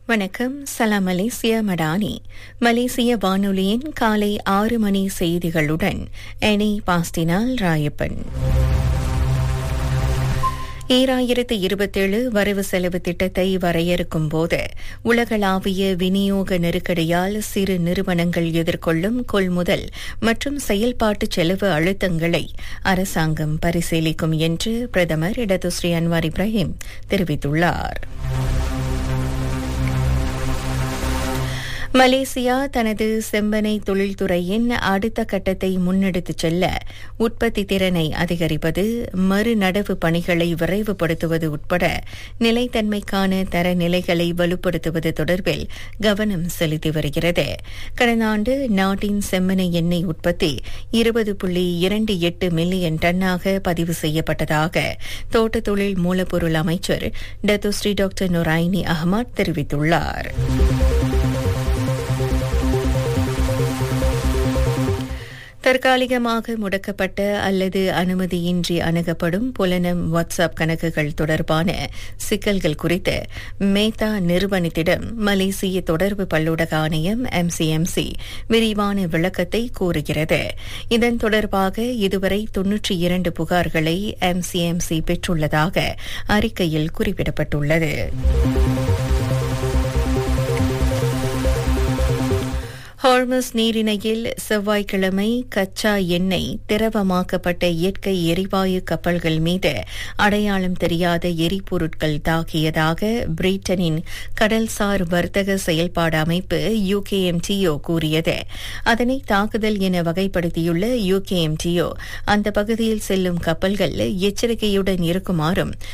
வணக்கம் சலாம் மலேசியா மடானி மலேசிய வானொலியின் காலை ஆறு மணி செய்திகளுடன் எனி பாஸ்டினால் ராயப்பன் ஈராயிரத்து இருபத்தேழு வரவு செலவு திட்டத்தை வரையறுக்கும் போது உலகளாவிய விநியோக நெருக்கடியால் சிறு நிறுவனங்கள் எதிர்கொள்ளும் கொள்முதல் மற்றும் செயல்பாட்டு செலவு அழுத்தங்களை அரசாங்கம் பரிசீலிக்கும் என்று பிரதமர் இடதுஸ்ரீ அன்வார் இப்ராஹிம் தெரிவித்துள்ளார் மலேசியா தனது செம்பனை தொழில்துறையின் அடுத்த கட்டத்தை முன்னெடுத்துச் செல்ல உற்பத்தி திறனை அதிகரிப்பது மறுநடவு பணிகளை விரைவுபடுத்துவது உட்பட நிலைத்தன்மைக்கான தரநிலைகளை வலுப்படுத்துவது தொடர்பில் கவனம் செலுத்தி வருகிறது கடந்த ஆண்டு நாட்டின் செம்மனை எண்ணெய் உற்பத்தி இருபது புள்ளி இரண்டு எட்டு மில்லியன் டன்னாக பதிவு செய்யப்பட்டதாக தோட்ட தொழில் மூலப்பொருள் அமைச்சர் டத்துஸ்ரீ டாக்டர் நொராயினி அகமத் தெரிவித்துள்ளார் தற்காலிகமாக முடக்கப்பட்ட அல்லது அனுமதியின்றி அணுகப்படும் புலனம் வாட்ஸ்அப் கணக்குகள் தொடர்பான சிக்கல்கள் குறித்து மேத்தா நிறுவனத்திடம் மலேசிய தொடர்பு பல்லூடக ஆணையம் எம்சிஎம்சி விரிவான விளக்கத்தை கூறுகிறது இதன் தொடர்பாக இதுவரை தொன்னூற்றி இரண்டு புகார்களை எம்சிஎம்சி பெற்றுள்ளதாக அறிக்கையில் குறிப்பிடப்பட்டுள்ளது ஹார்மஸ் நீரிணையில் செவ்வாய்க்கிழமை கச்சா எண்ணெய் திரவமாக்கப்பட்ட இயற்கை எரிவாயு கப்பல்கள் மீது அடையாளம் தெரியாத எரிபொருட்கள் தாக்கியதாக பிரிட்டனின் கடல்சார் வர்த்தக செயல்பாடு அமைப்பு யுகேஎம்டிஓ கூறியது அதனை தாக்குதல் என வகைப்படுத்தியுள்ள யுகேஎம்டிஓ அந்த பகுதியில் செல்லும் கப்பல்கள் எச்சரிக்கையுடன் இருக்குமாறும்